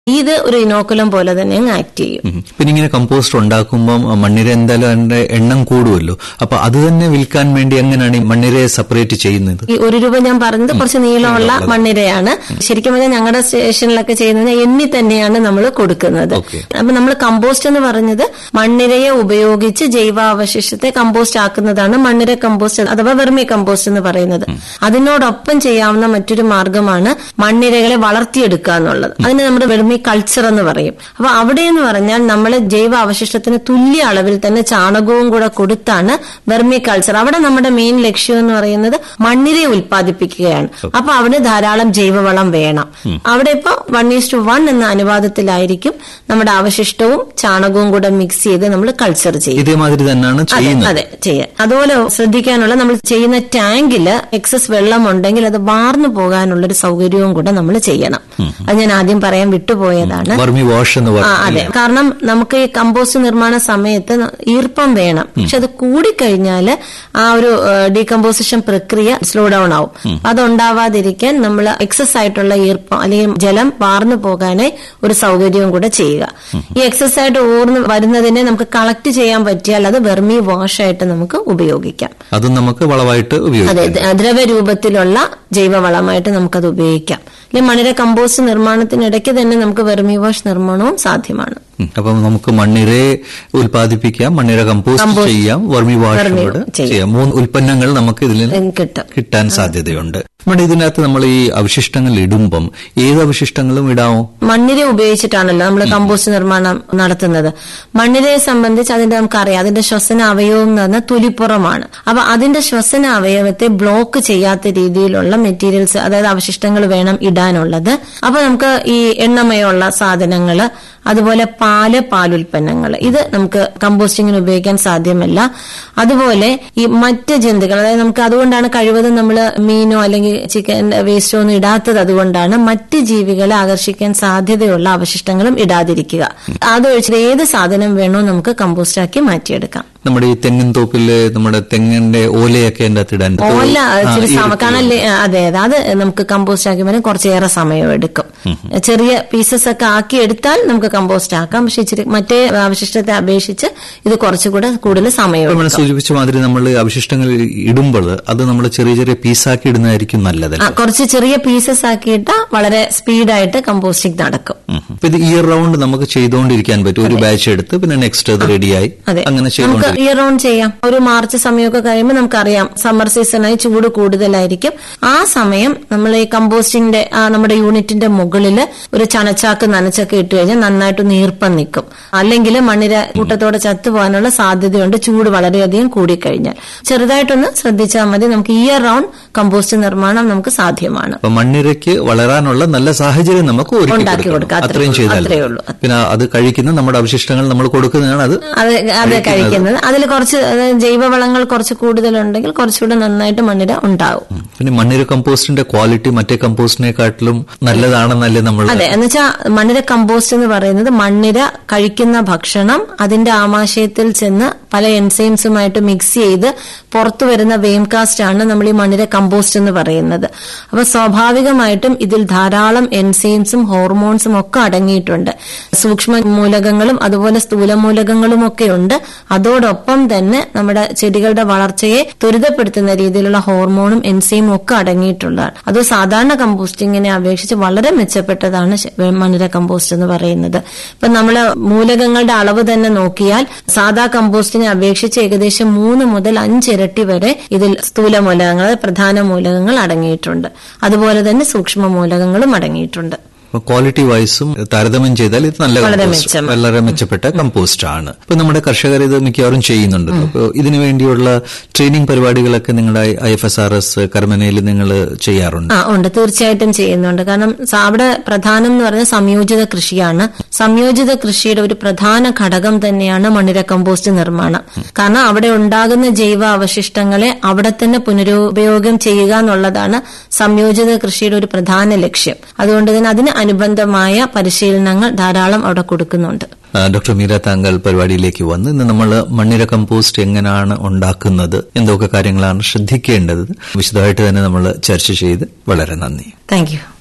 ഇത് ഒരു ഇനോക്കുലം പോലെ തന്നെ അങ്ങ് ആക്ട് ചെയ്യും ഉം. പിന്നെ ഇങ്ങനെ കമ്പോസ്റ്റ് ഉണ്ടാക്കുമ്പോൾ മണ്ണിര എന്തായാലും അതിന്റെ എണ്ണം കൂടുമല്ലോ അപ്പൊ അത് തന്നെ വിൽക്കാൻ വേണ്ടി എങ്ങനെയാണ് ഈ മണ്ണിരയെ സെപ്പറേറ്റ് ചെയ്യുന്നത് ഈ ഒരു രൂപ ഞാൻ പറഞ്ഞത് കുറച്ച് നീളമുള്ള മണ്ണിരയാണ് ശരിക്കും പറഞ്ഞാൽ ഞങ്ങളുടെ സ്റ്റേഷനിലൊക്കെ ചെയ്യുന്നത് എണ്ണി തന്നെയാണ് നമ്മൾ കൊടുക്കുന്നത് Okay. അപ്പൊ നമ്മൾ കമ്പോസ്റ്റ് എന്ന് പറഞ്ഞത് മണ്ണിരയെ ഉപയോഗിച്ച് ജൈവാവശിഷ്ടത്തെ കമ്പോസ്റ്റ് ആക്കുന്നതാണ് മണ്ണിര കമ്പോസ്റ്റ് അഥവാ വെർമി കമ്പോസ്റ്റ് എന്ന് പറയുന്നത് അതിനോടൊപ്പം ചെയ്യാവുന്ന മറ്റൊരു മാർഗമാണ് മണ്ണിരകളെ വളർത്തിയെടുക്കുക എന്നുള്ളത് അതിന് നമ്മുടെ വെർമി കൾച്ചർ എന്ന് പറയും അപ്പൊ അവിടെ എന്ന് പറഞ്ഞാൽ നമ്മൾ ജൈവ അവശിഷ്ടത്തിന് തുല്യ അളവിൽ തന്നെ ചാണകവും കൂടെ കൊടുത്താണ് വെർമി കൾച്ചർ അവിടെ നമ്മുടെ മെയിൻ ലക്ഷ്യം എന്ന് പറയുന്നത് മണ്ണിരെ ഉൽപ്പാദിപ്പിക്കുകയാണ് അപ്പൊ അവിടെ ധാരാളം ജൈവവളം വേണം അവിടെ ഇപ്പൊ വൺ ഈസ് ടു വൺ എന്ന അനുപാതത്തിലായിരിക്കും നമ്മുടെ അവശിഷ്ടവും ചാണകവും കൂടെ മിക്സ് ചെയ്ത് നമ്മൾ കൾച്ചർ ചെയ്യും ഇതേമാതിരി തന്നെയാണ് അതെ ചെയ്യുന്നത് അതെ ചെയ്യാം അതുപോലെ ശ്രദ്ധിക്കാനുള്ള നമ്മൾ ചെയ്യുന്ന ടാങ്കില് എക്സസ് വെള്ളം ഉണ്ടെങ്കിൽ അത് വാർന്നു പോകാനുള്ള ഒരു സൗകര്യവും കൂടെ നമ്മൾ ചെയ്യണം അത് ഞാൻ ആദ്യം പറയാൻ വിട്ടുപോയതാണ് വർമി വാഷ് എന്ന് ആ പറഞ്ഞു അതെ കാരണം നമുക്ക് ഈ കമ്പോസ്റ്റ് നിർമ്മാണ സമയത്ത് ന- ഈർപ്പം വേണം പക്ഷെ അത് കൂടിക്കഴിഞ്ഞാല് ആ ഒരു ഡീകമ്പോസിഷൻ പ്രക്രിയ സ്ലോ ഡൗൺ ആവും അതുണ്ടാവാതിരിക്കാൻ നമ്മൾ എക്സസ് ആയിട്ടുള്ള ഈർപ്പം അല്ലെങ്കിൽ ജലം വാർന്നു പോകാനേ ഒരു സൗകര്യവും കൂടെ ചെയ്യുക ഈ എക്സസ് ആയിട്ട് ഊർന്ന് വരുന്നതിനെ നമുക്ക് കളക്ട് ചെയ്യാൻ പറ്റിയാൽ അത് വെർമി വാഷ് ആയിട്ട് നമുക്ക് ഉപയോഗിക്കാം അതും നമുക്ക് വളമായിട്ട് ഉപയോഗിക്കാം അതെ ദ്ര- ദ്രവരൂപത്തിലുള്ള ജൈവവളമായിട്ട് നമുക്കത് ഉപയോഗിക്കാം അല്ലെങ്കിൽ മണ്ണിര കമ്പോസ്റ്റ് നിർമ്മാണത്തിനിടയ്ക്ക് തന്നെ നമുക്ക് വെർമി വാഷ് നിർമ്മാണവും സാധ്യമാണ് ഉം. അപ്പം നമുക്ക് മണ്ണിരയെ ഉൽപ്പാദിപ്പിക്കാം മണ്ണിര കമ്പോസ്റ്റ് ചെയ്യാം വർമി വാഷ് വർമി കൂടെ ചെയ്യാം. ചെയ്യാം മൂന്ന് ഉൽപ്പന്നങ്ങൾ നമുക്ക് ഇതിൽ ഉം, കിട്ടും കിട്ടാൻ സാധ്യതയുണ്ട് നമ്മുടെ ഇതിനകത്ത് നമ്മൾ ഈ അവശിഷ്ടങ്ങൾ ഇടുമ്പം ഏത് അവശിഷ്ടങ്ങളും ഇടാമോ മണ്ണിര ഉപയോഗിച്ചിട്ടാണല്ലോ നമ്മൾ കമ്പോസ്റ്റ് നിർമ്മാണം നടത്തുന്നത് മണ്ണിരയെ സംബന്ധിച്ച് അതിന്റെ നമുക്കറിയാം അതിന്റെ ശ്വസന അവയവം എന്ന് പറഞ്ഞാൽ തുലിപ്പുറമാണ് അപ്പൊ അതിന്റെ ശ്വസന അവയവത്തെ ബ്ലോക്ക് ചെയ്യാത്ത രീതിയിലുള്ള മെറ്റീരിയൽസ് അതായത് അവശിഷ്ടങ്ങൾ വേണം ഇടാനുള്ളത് അപ്പൊ നമുക്ക് ഈ എണ്ണമയമുള്ള സാധനങ്ങള് അതുപോലെ പാല് പാലുൽപ്പന്നങ്ങൾ ഇത് നമുക്ക് കമ്പോസ്റ്റിങ്ങിന് ഉപയോഗിക്കാൻ സാധ്യമല്ല അതുപോലെ ഈ മറ്റ് ജന്തുക്കൾ അതായത് നമുക്ക് അതുകൊണ്ടാണ് കഴിവതും നമ്മൾ മീനോ അല്ലെങ്കിൽ ചിക്കൻ വേസ്റ്റോ ഒന്നും ഇടാത്തത് അതുകൊണ്ടാണ് മറ്റ് ജീവികളെ ആകർഷിക്കാൻ സാധ്യതയുള്ള അവശിഷ്ടങ്ങളും ഇടാതിരിക്കുക അതൊഴിച്ച് ഏത് സാധനം വേണോ നമുക്ക് കമ്പോസ്റ്റാക്കി മാറ്റിയെടുക്കാം നമ്മുടെ ഈ തെങ്ങിൻ തോപ്പില് നമ്മുടെ തെങ്ങിന്റെ ഓലയൊക്കെ അതിന്റെ അകത്ത് ഇടാൻ ഓല ആ, ഇച്ചിരി ഈ സമ കാരണം ലേ- അതെ അതെ അത് നമുക്ക് കമ്പോസ്റ്റ് ആക്കി വരാൻ കുറച്ചേറെ സമയം എടുക്കും ചെറിയ പീസസ് ഒക്കെ ആക്കി എടുത്താൽ നമുക്ക് കമ്പോസ്റ്റ് ആക്കാം പക്ഷെ ഇച്ചിരി മറ്റേ അവശിഷ്ടത്തെ അപേക്ഷിച്ച് ഇത് കുറച്ചുകൂടെ കൂടുതൽ സമയം നമ്മൾ എടുക്കും സൂചിപ്പിച്ച മാതിരി നമ്മൾ അവശിഷ്ടങ്ങൾ ഇടുമ്പോൾ അത് നമ്മൾ ചെറിയ ചെറിയ പീസാക്കി ഇടുന്നതായിരിക്കും നല്ലതല്ല ആ, കുറച്ച് ചെറിയ പീസസ് ആക്കിയിട്ട് വളരെ സ്പീഡായിട്ട് കമ്പോസ്റ്റിംഗ് നടക്കും അപ്പൊ ഇത് ഇയർ റൗണ്ട് നമുക്ക് ചെയ്തുകൊണ്ടിരിക്കാൻ പറ്റും ഒരു ബാച്ച് എടുത്ത് പിന്നെ നെക്സ്റ്റ് അത് റെഡിയായി അതെ അങ്ങനെ നമുക്ക് ചെയ്തുകൊണ്ട് ഇയർ ഓൺ ചെയ്യാം ഒരു മാർച്ച് സമയമൊക്കെ കഴിയുമ്പോൾ നമുക്കറിയാം സമ്മർ സീസണായി ചൂട് കൂടുതലായിരിക്കും ആ സമയം നമ്മൾ ഈ കമ്പോസ്റ്റിംഗിന്റെ ആ നമ്മുടെ യൂണിറ്റിന്റെ മുകളിൽ ഒരു ചണച്ചാക്ക് നനച്ചൊക്കെ ഇട്ട് കഴിഞ്ഞാൽ നന്നായിട്ട് നീർപ്പം നിൽക്കും അല്ലെങ്കിൽ മണ്ണിര കൂട്ടത്തോടെ ചത്തുപോകാനുള്ള സാധ്യതയുണ്ട് ചൂട് വളരെയധികം കൂടിക്കഴിഞ്ഞാൽ ചെറുതായിട്ടൊന്ന് ശ്രദ്ധിച്ചാൽ മതി നമുക്ക് ഇയർ റൗണ്ട് കമ്പോസ്റ്റ് നിർമ്മാണം നമുക്ക് സാധ്യമാണ് അപ്പൊ മണ്ണിരയ്ക്ക് വളരാനുള്ള നല്ല സാഹചര്യം നമുക്ക് ഒരുക്കി ഉണ്ടാക്കി കൊടുക്കണം. കൊടുക്കാം. അത്രേ അത്രയും ഉള്ളൂ. ചെയ്താൽ അത്രേ ഉള്ളൂ. പിന്നെ അത് കഴിക്കുന്ന നമ്മുടെ അവശിഷ്ടങ്ങൾ നമ്മൾ കൊടുക്കുന്നതാണ് അത് അത് അത് കഴിക്കുന്നത് അതിൽ കുറച്ച് അതായത് ജൈവവളങ്ങൾ കുറച്ച് കൂടുതലുണ്ടെങ്കിൽ കുറച്ചുകൂടെ നന്നായിട്ട് മണ്ണിര ഉണ്ടാവും പിന്നെ മണ്ണിര കമ്പോസ്റ്റിന്റെ ക്വാളിറ്റി മറ്റേ കമ്പോസ്റ്റിനെക്കാട്ടിലും നല്ലതാണെന്നല്ലേ നമ്മൾ അതെ എന്നുവെച്ചാൽ മണ്ണിര കമ്പോസ്റ്റ് എന്ന് പറയുന്നത് മണ്ണിര കഴിക്കുന്ന ഭക്ഷണം അതിന്റെ ആമാശയത്തിൽ ചെന്ന് പല എൻസൈംസുമായിട്ട് മിക്സ് ചെയ്ത് പുറത്തു വരുന്ന വെയിം കാസ്റ്റ് ആണ് നമ്മൾ ഈ മണ്ണിര കമ്പോസ്റ്റ് എന്ന് പറയുന്നത് അപ്പൊ സ്വാഭാവികമായിട്ടും ഇതിൽ ധാരാളം എൻസൈംസും ഹോർമോൺസും ഒക്കെ അടങ്ങിയിട്ടുണ്ട് സൂക്ഷ്മ മൂലകങ്ങളും അതുപോലെ സ്ഥൂല മൂലകങ്ങളും ഒക്കെ ഉണ്ട് അതോടൊപ്പം തന്നെ നമ്മുടെ ചെടികളുടെ വളർച്ചയെ ത്വരിതപ്പെടുത്തുന്ന രീതിയിലുള്ള ഹോർമോണും എൻസൈമും ഒക്കെ അടങ്ങിയിട്ടുള്ളതാണ് അത് സാധാരണ കമ്പോസ്റ്റിങ്ങിനെ അപേക്ഷിച്ച് വളരെ മെച്ചപ്പെട്ടതാണ് ശ- മണ്ണിര കമ്പോസ്റ്റ് എന്ന് പറയുന്നത് ഇപ്പൊ നമ്മള് മൂലകങ്ങളുടെ അളവ് തന്നെ നോക്കിയാൽ സാധാ കമ്പോസ്റ്റിനെ അപേക്ഷിച്ച് ഏകദേശം മൂന്ന് മുതൽ അഞ്ച് ഇരട്ടി വരെ ഇതിൽ സ്ഥൂല മൂലകങ്ങൾ അതായത് പ്രധാന മൂലകങ്ങൾ അടങ്ങിയിട്ടുണ്ട് അതുപോലെ തന്നെ സൂക്ഷ്മ മൂലകങ്ങളും അടങ്ങിയിട്ടുണ്ട് ക്വാളിറ്റി വൈസും താരതമ്യം ചെയ്താൽ ഇത് നല്ല വളരെ കമ്പോസ്റ്റ് മെച്ചം. വളരെ മെച്ചപ്പെട്ട കമ്പോസ്റ്റ് ആണ് ഇപ്പൊ നമ്മുടെ കർഷകർ ഇത് മിക്കവാറും ചെയ്യുന്നുണ്ടല്ലോ അപ്പോൾ ഇതിനു വേണ്ടിയുള്ള ട്രെയിനിങ് പരിപാടികളൊക്കെ നിങ്ങളുടെ I F S R S കർമ്മനയിൽ നിങ്ങൾ ചെയ്യാറുണ്ട് ആ ഉണ്ട് തീർച്ചയായിട്ടും ചെയ്യുന്നുണ്ട് കാരണം സ- അവിടെ പ്രധാനം എന്ന് പറഞ്ഞാൽ സംയോജിത കൃഷിയാണ് സംയോജിത കൃഷിയുടെ ഒരു പ്രധാന ഘടകം തന്നെയാണ് മണ്ണിര കമ്പോസ്റ്റ് നിർമ്മാണം കാരണം അവിടെ ഉണ്ടാകുന്ന ജൈവ അവശിഷ്ടങ്ങളെ അവിടെ തന്നെ പുനരുപയോഗം ചെയ്യുക എന്നുള്ളതാണ് സംയോജിത കൃഷിയുടെ ഒരു പ്രധാന ലക്ഷ്യം അതുകൊണ്ട് തന്നെ അതിന് അനുബന്ധമായ പരിശീലനങ്ങൾ ധാരാളം അവിടെ കൊടുക്കുന്നുണ്ട് ആ, ഡോക്ടർ മീര താങ്കൾ പരിപാടിയിലേക്ക് വന്ന് ഇന്ന് നമ്മൾ മണ്ണിര കമ്പോസ്റ്റ് എങ്ങനെയാണ് ഉണ്ടാക്കുന്നത് എന്തൊക്കെ കാര്യങ്ങളാണ് ശ്രദ്ധിക്കേണ്ടത് വിശദമായിട്ട് തന്നെ നമ്മൾ ചർച്ച ചെയ്ത് വളരെ നന്ദി താങ്ക് യു